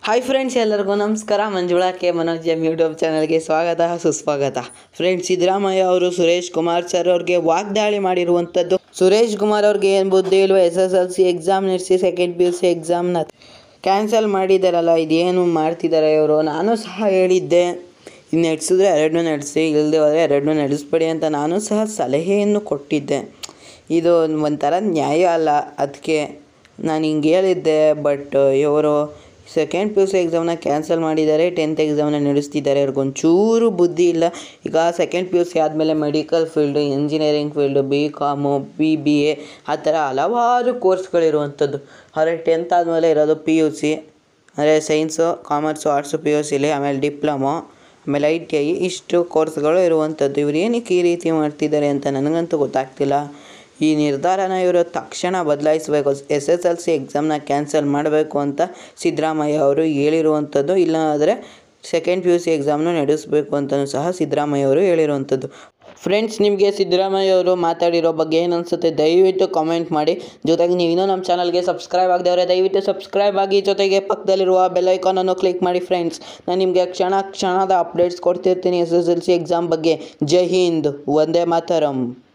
hi friends ಎಲ್ಲರಿಗೂ ನಮಸ್ಕಾರ Manjula K Manoj M YouTube ಚಾನಲ್ಗೆ ಸ್ವಾಗತ ಸುಸ್ವಾಗತ ಫ್ರೆಂಡ್ಸ್ ಸಿದ್ದರಾಮಯ್ಯ ಅವರು ಸುರೇಶ್ ಕುಮಾರ್ ಸರ್ ಅವ್ರಿಗೆ ವಾಗ್ದಾಳಿ ಮಾಡಿರುವಂಥದ್ದು ಸುರೇಶ್ ಕುಮಾರ್ ಅವ್ರಿಗೆ ಏನು ಬುದ್ಧಿ ಇಲ್ವೋ S S L C exam ನಡೆಸಿ ಸೆಕೆಂಡ್ ಪಿ ಯು ಸಿ ಎಕ್ಸಾಮ್ನ ಕ್ಯಾನ್ಸಲ್ ಮಾಡಿದ್ದಾರಲ್ಲ ಇದೇನು ಮಾಡ್ತಿದ್ದಾರೆ ಇವರು ನಾನು ಸಹ ಹೇಳಿದ್ದೆ ಇನ್ನು ನಡೆಸಿದ್ರೆ ಎರಡನ್ನೂ ನಡೆಸಿ ಇಲ್ಲದೆ ಹೋದರೆ ಎರಡನ್ನೂ ನಡೆಸ್ಬೇಡಿ ಅಂತ ನಾನು ಸಹ ಸಲಹೆಯನ್ನು ಕೊಟ್ಟಿದ್ದೆ ಇದು ಒಂಥರ ನ್ಯಾಯ ಅಲ್ಲ ಅದಕ್ಕೆ ನಾನು ಹಿಂಗೆ ಹೇಳಿದ್ದೆ ಬಟ್ ಇವರು ಸೆಕೆಂಡ್ ಪಿ ಯು ಸಿ ಎಕ್ಸಾಮ್ನ ಕ್ಯಾನ್ಸಲ್ ಮಾಡಿದ್ದಾರೆ ಟೆಂತ್ ಎಕ್ಸಾಮ್ನ ನಡೆಸ್ತಿದ್ದಾರೆ ಅವ್ರಿಗೊಂಚೂರು ಬುದ್ಧಿ ಇಲ್ಲ ಈಗ ಸೆಕೆಂಡ್ ಪಿ ಯು ಸಿ ಆದಮೇಲೆ medical field engineering field B com B B A ಆ ಥರ ಹಲವಾರು ಕೋರ್ಸ್ಗಳಿರುವಂಥದ್ದು ಆದರೆ ಟೆಂತ್ ಆದಮೇಲೆ ಇರೋದು ಪಿ ಯು ಸಿ ಅಂದರೆ science commerce arts P U ಸಿಲಿ ಆಮೇಲೆ ಡಿಪ್ಲೊಮೊ ಆಮೇಲೆ ಐ ಟಿ ಐ ಇಷ್ಟು ಕೋರ್ಸ್ಗಳು ಇರುವಂಥದ್ದು ಇವ್ರು ಏನಕ್ಕೆ ಈ ರೀತಿ ಮಾಡ್ತಿದ್ದಾರೆ ಅಂತ ನನಗಂತೂ ಗೊತ್ತಾಗ್ತಿಲ್ಲ ಈ ನಿರ್ಧಾರನ ಇವರು ತಕ್ಷಣ ಬದಲಾಯಿಸಬೇಕು ಎಸ್ ಎಸ್ ಎಲ್ ಸಿ ಎಕ್ಸಾಮ್ನ ಕ್ಯಾನ್ಸಲ್ ಮಾಡಬೇಕು ಅಂತ ಸಿದ್ದರಾಮಯ್ಯ ಅವರು ಹೇಳಿರುವಂಥದ್ದು ಇಲ್ಲ ಆದರೆ ಸೆಕೆಂಡ್ ಪಿ ಯು ಸಿ ಎಕ್ಸಾಮ್ನ ನಡೆಸಬೇಕು ಅಂತಲೂ ಸಹ ಸಿದ್ದರಾಮಯ್ಯ ಅವರು ಹೇಳಿರುವಂಥದ್ದು ಫ್ರೆಂಡ್ಸ್ ನಿಮಗೆ ಸಿದ್ದರಾಮಯ್ಯ ಅವರು ಮಾತಾಡಿರೋ ಬಗ್ಗೆ ಏನು ಅನಿಸುತ್ತೆ ದಯವಿಟ್ಟು ಕಾಮೆಂಟ್ ಮಾಡಿ ಜೊತೆಗೆ ನೀವು ಇನ್ನೂ ನಮ್ಮ ಚಾನಲ್ಗೆ ಸಬ್ಸ್ಕ್ರೈಬ್ ಆಗದವರೆ ದಯವಿಟ್ಟು ಸಬ್ಸ್ಕ್ರೈಬ್ ಆಗಿ ಜೊತೆಗೆ ಪಕ್ಕದಲ್ಲಿರುವ ಬೆಲ್ ಐಕಾನನ್ನು ಕ್ಲಿಕ್ ಮಾಡಿ ಫ್ರೆಂಡ್ಸ್ ನಾನು ನಿಮಗೆ ಕ್ಷಣ ಕ್ಷಣದ ಅಪ್ಡೇಟ್ಸ್ ಕೊಡ್ತಿರ್ತೀನಿ S S L C exam ಬಗ್ಗೆ ಜೈ ಹಿಂದ್ ವಂದೇ ಮಾತರಂ